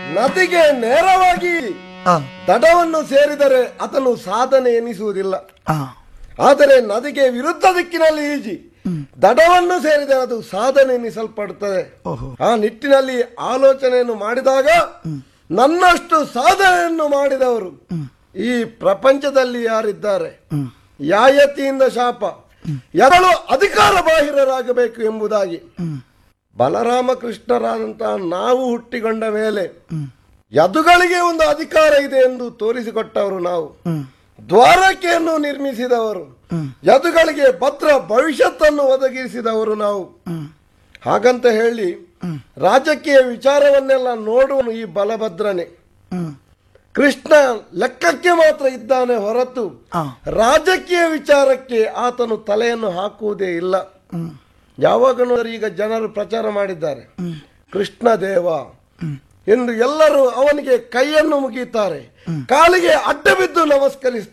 ನದಿಗೆ ನೇರವಾಗಿ ಆ, ದಡವನ್ನು ಸೇರಿದರೆ ಅದನ್ನು ಸಾಧನೆ ಎನಿಸುವುದಿಲ್ಲ ಆ, ಆದರೆ ನದಿಗೆ ವಿರುದ್ಧ ದಿಕ್ಕಿನಲ್ಲಿ ಈಜಿ ದಡವನ್ನು ಸೇರಿದರೆ ಅದು ಸಾಧನೆ ಎನಿಸಲ್ಪಡುತ್ತದೆ ಓಹೋ ಆ ನಿಟ್ಟಿನಲ್ಲಿ ಆಲೋಚನೆಯನ್ನು ಮಾಡಿದಾಗ ನನ್ನಷ್ಟು ಸಾಧನೆಯನ್ನು ಮಾಡಿದವರು ಈ ಪ್ರಪಂಚದಲ್ಲಿ ಯಾರಿದ್ದಾರೆ ಹ್ಮ್ ಯಾಯತಿಯಿಂದ ಶಾಪ ಯಾರು ಅಧಿಕಾರ ಬಾಹಿರರಾಗಬೇಕು ಎಂಬುದಾಗಿ ಬಲರಾಮ ಕೃಷ್ಣರಾದಂತಹ ನಾವು ಹುಟ್ಟಿಕೊಂಡ ಮೇಲೆ ಯದುಗಳಿಗೆ ಒಂದು ಅಧಿಕಾರ ಇದೆ ಎಂದು ತೋರಿಸಿಕೊಟ್ಟವರು ನಾವು ಹ್ಮ್ ದ್ವಾರಕೆಯನ್ನು ನಿರ್ಮಿಸಿದವರು ಹ್ಮ್. ಯದುಗಳಿಗೆ ಭದ್ರ ಭವಿಷ್ಯತ್ತನ್ನು ಒದಗಿಸಿದವರು ನಾವು ಹ್ಮ್ ಹಾಗಂತ ಹೇಳಿ ರಾಜಕೀಯ ವಿಚಾರವನ್ನೆಲ್ಲ ನೋಡುವನು ಈ ಬಲಭದ್ರನೇ ಹ್ಮ್ ಕೃಷ್ಣ ಲೆಕ್ಕಕ್ಕೆ ಮಾತ್ರ ಇದ್ದಾನೆ ಹೊರತು ಆ, ರಾಜಕೀಯ ವಿಚಾರಕ್ಕೆ ಆತನು ತಲೆಯನ್ನು ಹಾಕುವುದೇ ಇಲ್ಲ ಹ್ಮ್ ಯಾವಾಗಲೂ ಈಗ ಜನರು ಪ್ರಚಾರ ಮಾಡಿದ್ದಾರೆ ಹ್ಮ್ ಕೃಷ್ಣ ದೇವ ಹ್ಮ್ ಎಂದು ಎಲ್ಲರೂ ಅವನಿಗೆ ಕೈಯನ್ನು ಮುಗಿಯುತ್ತಾರೆ ಕಾಲಿಗೆ ಅಡ್ಡ ಬಿದ್ದು ನಮಸ್ಕರಿಸ್ತಾರೆ